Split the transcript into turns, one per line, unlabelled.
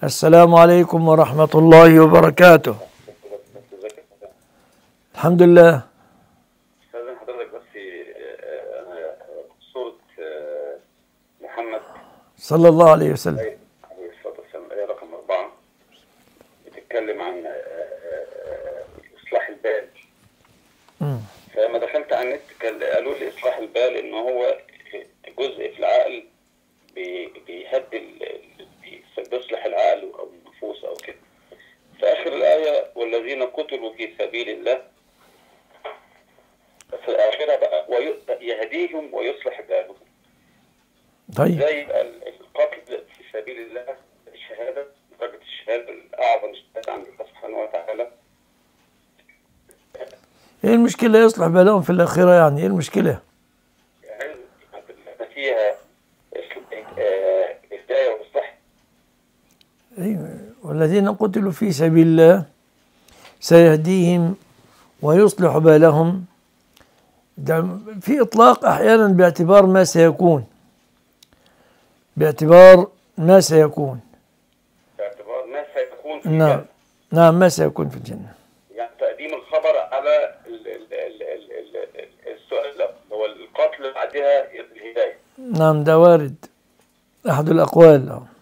السلام عليكم ورحمة الله وبركاته الحمد لله
استاذن حضرتك بس آه، انا صورة آه، محمد
صلى الله عليه وسلم
عليه الصلاة والسلام آية رقم أربعة بتتكلم عن آه، آه، إصلاح البال
مم.
فلما دخلت على النت كان- قالوا لي إصلاح البال إن هو جزء في العقل بي- بيهدي ال- ال- بي- بيصلح العقل أو النفوس أو كده في آخر الآية والذين قتلوا في سبيل الله في الآخرة بقى وي- يهديهم ويصلح بالهم
طيب
زي ال- القتل في سبيل الله الشهادة درجة الشهادة الأعظم الشهادة عند الله سبحانه وتعالى
ايه المشكلة يصلح بالهم في الآخرة يعني ايه المشكلة
يعني فيها إصل- آه، هداية وإصلاح
أيوة. والذين قتلوا في سبيل الله سيهديهم ويصلح بالهم ده في إطلاق أحيانا باعتبار ما سيكون باعتبار ما سيكون
باعتبار ما سيكون في
نعم
الجنة.
نعم ما سيكون في الجنة
يعني تقديم الخبر على ال- ال- ال- ال- ال- ال- السؤال ده هو القتل بعدها الهداية
نعم ده وارد أحد الأقوال آه.